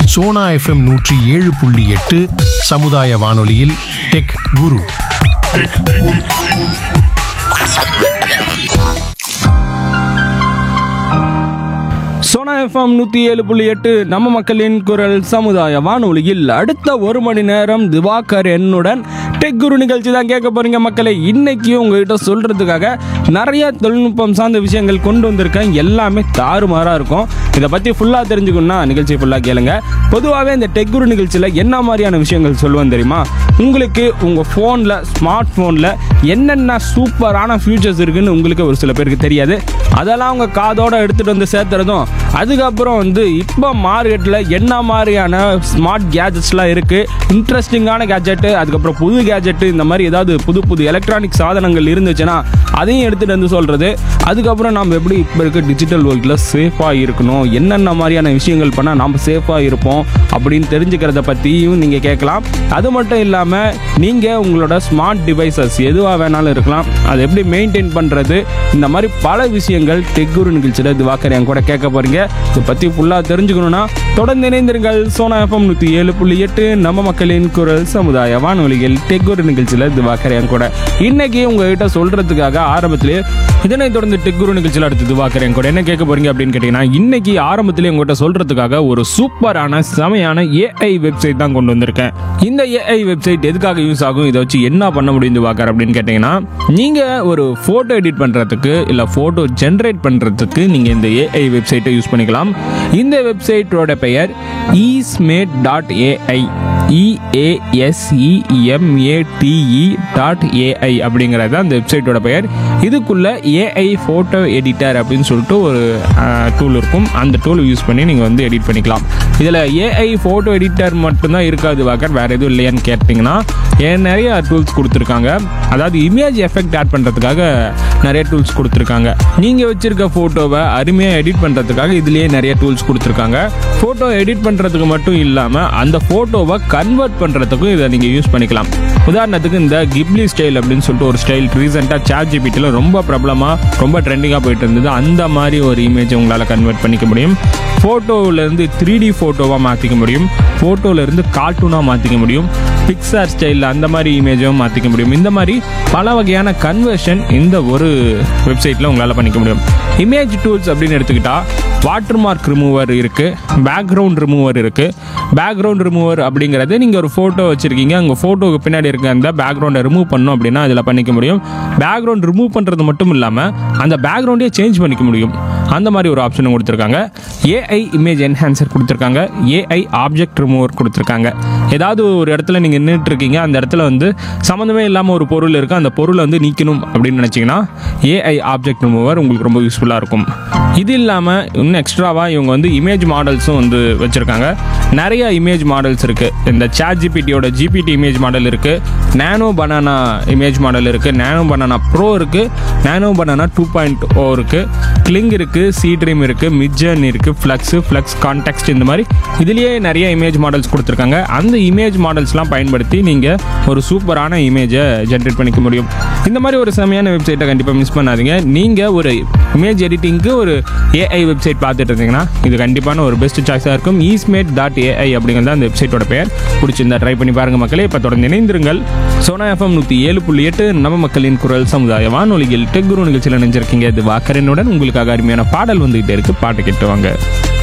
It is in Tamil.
சோனா எஃப்எம் நூற்றி ஏழு புள்ளி எட்டு சமுதாய வானொலியில் டெக் குரு சோனா எஃப்எம் நூற்றி ஏழு புள்ளி எட்டு நம்ம மக்களின் குரல் சமுதாய வானொலியில் அடுத்த ஒரு மணி நேரம் திவாகர் என்னுடன் டெக் குரு நிகழ்ச்சி தான் கேட்க போறீங்க மக்களை இன்னைக்கு உங்ககிட்ட சொல்றதுக்காக நிறைய தொழில்நுட்பம் சார்ந்த விஷயங்கள் கொண்டு வந்திருக்கேன் எல்லாமே தாறுமாறாக இருக்கும் இதை பற்றி ஃபுல்லாக தெரிஞ்சுக்கணும்னா நிகழ்ச்சி ஃபுல்லாக கேளுங்க பொதுவாகவே இந்த டெக் குரு நிகழ்ச்சியில் என்ன மாதிரியான விஷயங்கள் சொல்லுவேன் தெரியுமா உங்களுக்கு உங்கள் ஃபோனில் ஸ்மார்ட் ஃபோனில் என்னென்ன சூப்பரான ஃபியூச்சர்ஸ் இருக்குன்னு உங்களுக்கு ஒரு சில பேருக்கு தெரியாது அதெல்லாம் அவங்க காதோட எடுத்துகிட்டு வந்து சேர்த்துறதும் அதுக்கப்புறம் வந்து இப்போ மார்க்கெட்டில் என்ன மாதிரியான ஸ்மார்ட் கேஜெட்ஸ்லாம் இருக்குது இன்ட்ரெஸ்டிங்கான கேஜெட்டு அதுக்கப்புறம் புது கேஜெட்டு இந்த மாதிரி ஏதாவது புது புது எலக்ட்ரானிக் சாதனங்கள் இருந்துச்சுன்னா அதையும் எடுத்துகிட்டு வந்து சொல்கிறது அதுக்கப்புறம் நம்ம எப்படி இப்போ இருக்க டிஜிட்டல் வேர்ல்டில் சேஃபாக இருக்கணும் என்னென்ன மாதிரியான விஷயங்கள் பண்ணால் நம்ம சேஃபாக இருப்போம் அப்படின்னு தெரிஞ்சுக்கிறத பற்றியும் நீங்கள் கேட்கலாம் அது மட்டும் இல்லாமல் நீங்கள் உங்களோட ஸ்மார்ட் டிவைசஸ் எதுவாக வேணாலும் இருக்கலாம் அதை எப்படி மெயின்டைன் பண்ணுறது இந்த மாதிரி பல விஷயங்கள் டெக்குரு நிகழ்ச்சியில் திவாக்கர் என் கூட கேட்க போகிறீங்க இதை பற்றி ஃபுல்லாக தெரிஞ்சுக்கணுன்னா தொடர்ந்து இணைந்திருங்கள் சோனா எஃப்எம் நூற்றி ஏழு புள்ளி எட்டு நம்ம மக்களின் குரல் சமுதாய வானொலிகள் டெக்குரு நிகழ்ச்சியில் திவாக்கர் என் கூட இன்னைக்கு உங்ககிட்ட சொல்கிறதுக்காக ஆரம்பத்திலே இதனைத் தொடர்ந்து டெக்குரு நிகழ்ச்சியில் அடுத்து திவாக்கர் என் கூட என்ன கேட்க போறீங்க அப்படின்னு கேட்டிங்கன்னா இன்னைக்கு ஆரம்பத்திலே உங்கள்கிட்ட சொல்கிறதுக்காக ஒரு சூப்பரான செமையான ஏஐ வெப்சைட் தான் கொண்டு வந்திருக்கேன் இந்த ஏஐ வெப்சைட் எதுக்காக யூஸ் ஆகும் இதை வச்சு என்ன பண்ண முடியும் திவாக்கர் அப்படின்னு கேட்டிங்கன்னா நீங்கள் ஒரு ஃபோட்டோ எடிட் பண்ணுறதுக்கு இல்லை ஃபோட்டோ ஜென்ரேட் பண்ணுறதுக்கு நீங்கள் இந்த ஏஐ வெப்சைட்டை யூஸ் பண்ணிக்கலாம் இந்த வெப்சைட்டோட பெயர் ஈஸ்மேட் டாட் ஏஐ இஏஎஸ்இஎம்ஏடிஇ டாட் ஏஐ அப்படிங்கிறது அந்த வெப்சைட்டோட பெயர் இதுக்குள்ள ஏஐ ஃபோட்டோ எடிட்டர் அப்படின்னு சொல்லிட்டு ஒரு டூல் இருக்கும் அந்த டூல் யூஸ் பண்ணி நீங்கள் வந்து எடிட் பண்ணிக்கலாம் இதில் ஏஐ ஃபோட்டோ எடிட்டர் மட்டும்தான் இருக்காது வாக்கர் வேறு எதுவும் இல்லையான்னு கேட்டிங்கன்னா ஏன் நிறைய டூல்ஸ் கொடுத்துருக்காங்க அதாவது இமேஜ் எஃபெக்ட் ஆட் பண்ணுறதுக்காக நிறைய டூல்ஸ் கொடுத்துருக்காங்க நீங்கள் வச்சுருக்க ஃபோட்டோவை அருமையாக எடிட் பண்ணுறதுக்காக இதுலேயே நிறைய டூல்ஸ் கொடுத்துருக்காங்க ஃபோட்டோ எடிட் பண்ணுறதுக்கு மட்டும் இல்லாமல் அந்த ஃபோட்டோவை கன்வெர்ட் பண்ணுறதுக்கும் இதை நீங்கள் யூஸ் பண்ணிக்கலாம் உதாரணத்துக்கு இந்த கிப்லி ஸ்டைல் அப்படின்னு சொல்லிட்டு ஒரு ஸ்டைல் ரீசெண்டாக சாட் ஜிபிட்டியில் ரொம்ப பிரபலமாக ரொம்ப ட்ரெண்டிங்காக போயிட்டு இருந்தது அந்த மாதிரி ஒரு இமேஜ் உங்களால் கன்வெர்ட் பண்ணிக்க முடியும் ஃபோட்டோவிலேருந்து த்ரீ டி ஃபோட்டோவாக மாற்றிக்க முடியும் ஃபோட்டோவிலேருந்து கார்ட்டூனாக மாற்றிக்க முடியும் பிக்சார் ஸ்டைலில் அந்த மாதிரி இமேஜும் மாற்றிக்க முடியும் இந்த மாதிரி பல வகையான கன்வர்ஷன் இந்த ஒரு வெப்சைட்டில் உங்களால் பண்ணிக்க முடியும் இமேஜ் டூல்ஸ் அப்படின்னு எடுத்துக்கிட்டா வாட்டர் மார்க் ரிமூவர் இருக்குது பேக்ரவுண்ட் ரிமூவர் இருக்குது பேக்ரவுண்ட் ரிமூவர் அப்படிங்கிறது நீங்கள் ஒரு ஃபோட்டோ வச்சுருக்கீங்க உங்கள் ஃபோட்டோவுக்கு பின்னாடி இருக்க அந்த பேக்ரவுண்டை ரிமூவ் பண்ணணும் அப்படின்னா அதில் பண்ணிக்க முடியும் பேக்ரவுண்ட் ரிமூவ் பண்ணுறது மட்டும் இல்லாமல் அந்த பேக்ரவுண்டே சேஞ்ச் பண்ணிக்க முடியும் அந்த மாதிரி ஒரு ஆப்ஷனும் கொடுத்துருக்காங்க ஏஐ இமேஜ் என்ஹான்சர் கொடுத்துருக்காங்க ஏஐ ஆப்ஜெக்ட் ரிமூவர் கொடுத்துருக்காங்க ஏதாவது ஒரு இடத்துல நீங்கள் நின்றுட்டு இருக்கீங்க அந்த இடத்துல வந்து சம்மந்தமே இல்லாமல் ஒரு பொருள் இருக்குது அந்த பொருளை வந்து நீக்கணும் அப்படின்னு நினச்சிங்கன்னா ஏஐ ஆப்ஜெக்ட் ரிமூவர் உங்களுக்கு ரொம்ப யூஸ்ஃபுல்லாக இருக்கும் இது இல்லாமல் இன்னும் எக்ஸ்ட்ராவாக இவங்க வந்து இமேஜ் மாடல்ஸும் வந்து வச்சுருக்காங்க நிறைய இமேஜ் மாடல்ஸ் இருக்குது இந்த சாட் ஜிபிடியோட ஜிபிடி இமேஜ் மாடல் இருக்குது நேனோ பனானா இமேஜ் மாடல் இருக்குது நேனோ பனானா ப்ரோ இருக்குது nano banana two point O இருக்குது கிளிங் இருக்குது சி ட்ரீம் இருக்குது மிட்ஜன் இருக்குது ஃப்ளக்ஸு ஃப்ளக்ஸ் கான்டெக்ஸ்ட் இந்த மாதிரி இதுலேயே நிறைய இமேஜ் மாடல்ஸ் கொடுத்துருக்காங்க அந்த இமேஜ் மாடல்ஸ்லாம் பயன்படுத்தி நீங்கள் ஒரு சூப்பரான இமேஜை ஜென்ரேட் பண்ணிக்க முடியும் இந்த மாதிரி ஒரு செமையான வெப்சைட்டை கண்டிப்பாக மிஸ் பண்ணாதீங்க நீங்கள் ஒரு இமேஜ் எடிட்டிங்க்கு ஒரு ஏஐ வெப்சைட் பார்த்துட்டு இருந்தீங்கன்னா இது கண்டிப்பான ஒரு பெஸ்ட் சாய்ஸாக இருக்கும் ஈஸ்மேட் டாட் ஏஐ அப்படிங்கிறது அந்த வெப்சைட்டோட பெயர் பிடிச்சிருந்தா ட்ரை பண்ணி பாருங்க மக்களே இப்போ தொடர்ந்து இணைந்திருங்கள் சோனா எஃப்எம் நூற்றி ஏழு புள்ளி எட்டு நம்ம மக்களின் குரல் சமுதாய வானொலியில் டெக் குரு நிகழ்ச்சியில் நினைஞ்சிருக்கீங்க இது வாக்கரனுடன் உங்களுக்காக அருமையான பாடல் வந்துகிட்டே இருக்கு பாட்டு கேட்டு வாங்க